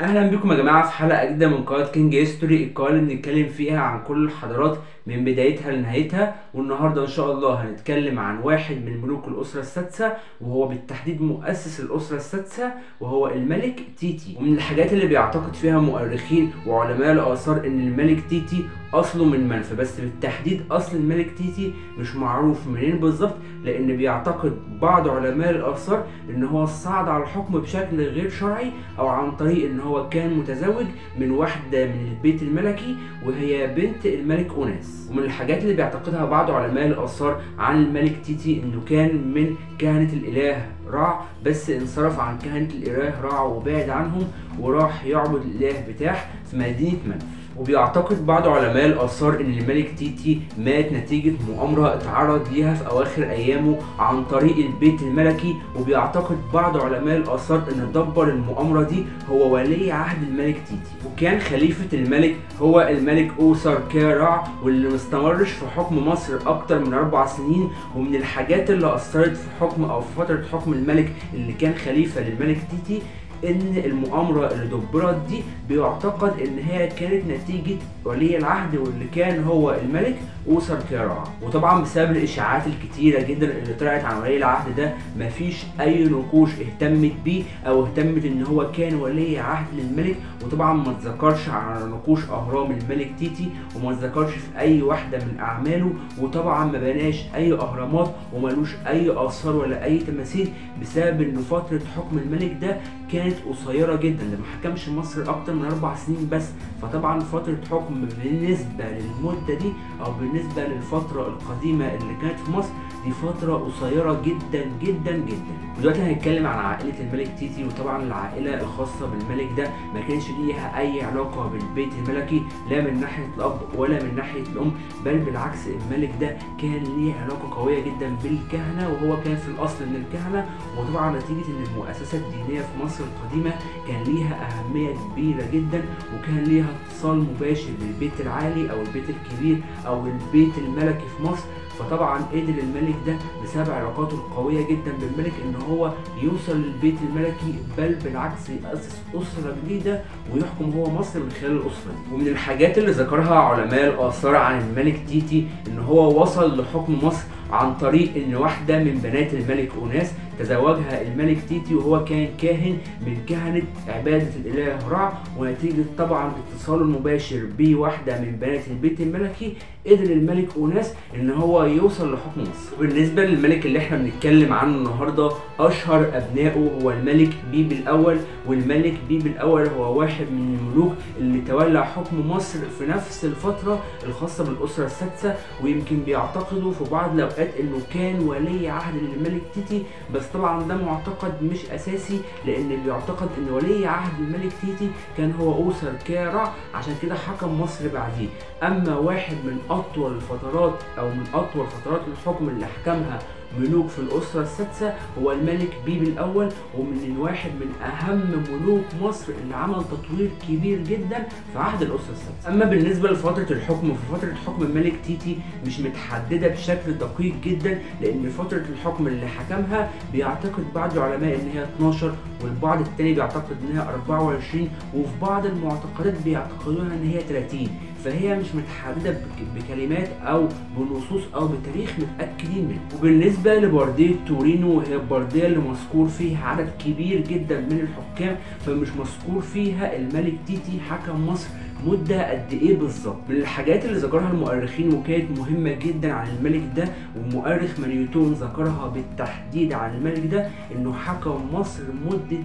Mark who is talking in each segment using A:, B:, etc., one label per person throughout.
A: اهلا بكم يا جماعه في حلقه جديده من قناه كينج هيستوري القناه اللي بنتكلم فيها عن كل الحضارات من بدايتها لنهايتها والنهارده ان شاء الله هنتكلم عن واحد من ملوك الاسره السادسه وهو بالتحديد مؤسس الاسره السادسه وهو الملك تيتي ومن الحاجات اللي بيعتقد فيها مؤرخين وعلماء الاثار ان الملك تيتي اصله من منفى بس بالتحديد اصل الملك تيتي مش معروف منين بالظبط لان بيعتقد بعض علماء الاثار ان هو صعد على الحكم بشكل غير شرعي او عن طريق ان هو كان متزوج من واحده من البيت الملكي وهي بنت الملك اوناس ومن الحاجات اللي بيعتقدها بعض علماء الاثار عن الملك تيتي انه كان من كهنه الاله رع بس انصرف عن كهنه الاله رع وبعد عنهم وراح يعبد الاله بتاح في مدينه منف وبيعتقد بعض علماء الآثار إن الملك تيتي مات نتيجة مؤامرة اتعرض ليها في أواخر أيامه عن طريق البيت الملكي وبيعتقد بعض علماء الآثار إن دبر المؤامرة دي هو ولي عهد الملك تيتي وكان خليفة الملك هو الملك أوسر كارع واللي مستمرش في حكم مصر أكتر من أربع سنين ومن الحاجات اللي أثرت في حكم أو في فترة حكم الملك اللي كان خليفة للملك تيتي ان المؤامره اللي دبرت دي بيعتقد ان هي كانت نتيجه ولي العهد واللي كان هو الملك اوسر كيرا وطبعا بسبب الاشاعات الكتيره جدا اللي طلعت عن ولي العهد ده مفيش اي نقوش اهتمت بيه او اهتمت ان هو كان ولي عهد للملك وطبعا ما اتذكرش عن نقوش اهرام الملك تيتي وما اتذكرش في اي واحده من اعماله وطبعا ما بناش اي اهرامات وملوش اي اثار ولا اي تماثيل بسبب ان فتره حكم الملك ده كانت قصيره جدا ده ما حكمش مصر اكتر من اربع سنين بس فطبعا فتره حكم بالنسبه للمده دي او بالنسبه للفتره القديمه اللي كانت في مصر دي فتره قصيره جدا جدا جدا ودلوقتي هنتكلم عن عائله الملك تيتي وطبعا العائله الخاصه بالملك ده ما كانش ليها اي علاقه بالبيت الملكي لا من ناحيه الاب ولا من ناحيه الام بل بالعكس الملك ده كان ليه علاقه قويه جدا بالكهنه وهو كان في الاصل من الكهنه وطبعا نتيجه ان المؤسسات الدينيه في مصر القديمه كان ليها اهميه كبيره جدا وكان ليها اتصال مباشر بالبيت العالي او البيت الكبير او البيت الملكي في مصر فطبعا قدر الملك ده بسبب علاقاته القويه جدا بالملك ان هو يوصل للبيت الملكي بل بالعكس ياسس اسره جديده ويحكم هو مصر من خلال الاسره دي ومن الحاجات اللي ذكرها علماء الاثار عن الملك تيتي ان هو وصل لحكم مصر عن طريق ان واحده من بنات الملك اوناس تزوجها الملك تيتي وهو كان كاهن من كهنة عبادة الإله رع ونتيجة طبعا اتصاله المباشر بواحدة من بنات البيت الملكي قدر الملك أوناس إن هو يوصل لحكم مصر. بالنسبة للملك اللي احنا بنتكلم عنه النهاردة أشهر أبنائه هو الملك بيبي الأول والملك بيبي الأول هو واحد من الملوك اللي تولى حكم مصر في نفس الفترة الخاصة بالأسرة السادسة ويمكن بيعتقدوا في بعض الأوقات إنه كان ولي عهد للملك تيتي بس طبعا ده معتقد مش اساسي لان بيعتقد ان ولي عهد الملك تيتي كان هو اوسر كارع عشان كده حكم مصر بعديه اما واحد من اطول الفترات او من اطول فترات الحكم اللي حكمها ملوك في الأسرة السادسة هو الملك بيبي الأول ومن واحد من أهم ملوك مصر اللي عمل تطوير كبير جدا في عهد الأسرة السادسة. أما بالنسبة لفترة الحكم ففترة حكم الملك تيتي مش متحددة بشكل دقيق جدا لأن فترة الحكم اللي حكمها بيعتقد بعض العلماء إن هي 12 والبعض التاني بيعتقد إن هي 24 وفي بعض المعتقدات بيعتقدونها إن هي 30 فهي مش متحددة بكلمات أو بنصوص أو بتاريخ متأكدين منه وبالنسبة لبردية تورينو هي البردية اللي مذكور فيها عدد كبير جدا من الحكام فمش مذكور فيها الملك تيتي حكم مصر مدة قد ايه بالظبط من الحاجات اللي ذكرها المؤرخين وكانت مهمة جدا عن الملك ده ومؤرخ مانيوتون ذكرها بالتحديد عن الملك ده انه حكم مصر مدة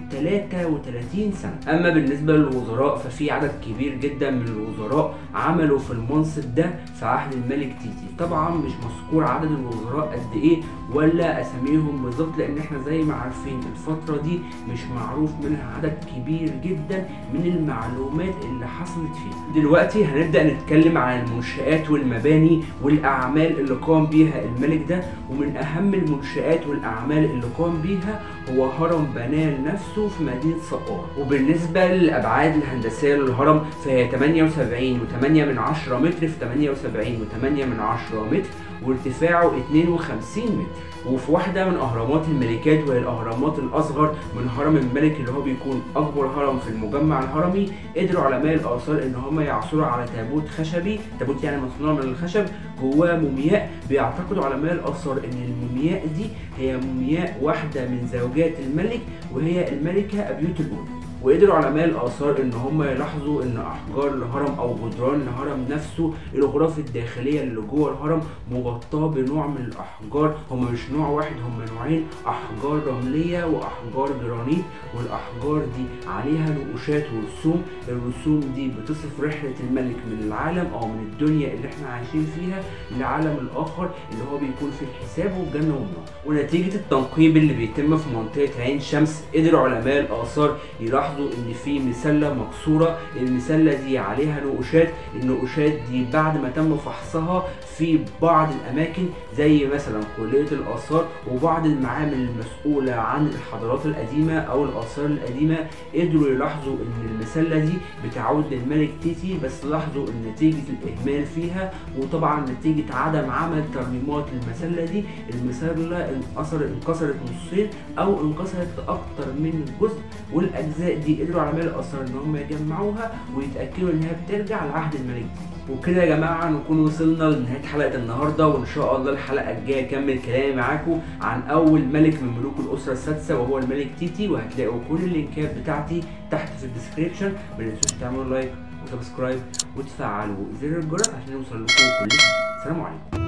A: 33 سنة اما بالنسبة للوزراء ففي عدد كبير جدا من الوزراء عملوا في المنصب ده في عهد الملك تيتي طبعا مش مذكور عدد الوزراء قد ايه ولا اساميهم بالظبط لان احنا زي ما عارفين الفترة دي مش معروف منها عدد كبير جدا من المعلومات اللي حصلت فيها دلوقتي هنبدا نتكلم عن المنشآت والمباني والاعمال اللي قام بيها الملك ده ومن اهم المنشآت والاعمال اللي قام بيها هو هرم بناه لنفسه في مدينه سقارة وبالنسبه للابعاد الهندسيه للهرم فهي 78 و8 من 10 متر في 78 و8 من 10 متر وارتفاعه 52 متر وفي واحدة من أهرامات الملكات وهي الأهرامات الأصغر من هرم الملك اللي هو بيكون أكبر هرم في المجمع الهرمي قدروا علماء الآثار إن هم يعثروا على تابوت خشبي تابوت يعني مصنوع من الخشب جواه مومياء بيعتقدوا علماء الآثار إن المومياء دي هي مومياء واحدة من زوجات الملك وهي الملكة أبيوت الأولى وقدروا علماء الآثار إن هم يلاحظوا إن أحجار الهرم أو جدران الهرم نفسه الغرف الداخلية اللي جوه الهرم مغطاة بنوع من الأحجار هم مش نوع واحد هم نوعين أحجار رملية وأحجار جرانيت والأحجار دي عليها نقوشات ورسوم الرسوم دي بتصف رحلة الملك من العالم أو من الدنيا اللي احنا عايشين فيها للعالم الآخر اللي هو بيكون في الحساب والجنة والنار ونتيجة التنقيب اللي بيتم في منطقة عين شمس قدروا علماء الآثار يلاحظوا يلاحظوا ان في مسله مكسوره المسله دي عليها نقوشات النقوشات دي بعد ما تم فحصها في بعض الاماكن زي مثلا كليه الاثار وبعض المعامل المسؤوله عن الحضارات القديمه او الاثار القديمه قدروا يلاحظوا ان المسله دي بتعود للملك تيتي بس لاحظوا ان نتيجه الاهمال فيها وطبعا نتيجه عدم عمل ترميمات للمسله دي المسله انكسرت انكسرت نصين او انكسرت اكتر من جزء والاجزاء دي قدروا علماء الاثار ان هم يجمعوها ويتاكدوا انها بترجع لعهد الملك وكده يا جماعه نكون وصلنا لنهايه حلقه النهارده وان شاء الله الحلقه الجايه اكمل كلامي معاكم عن اول ملك من ملوك الاسره السادسه وهو الملك تيتي وهتلاقوا كل اللينكات بتاعتي تحت في الديسكريبشن ما تنسوش تعملوا لايك وسبسكرايب وتفعلوا زر الجرس عشان يوصل لكم كل جديد سلام عليكم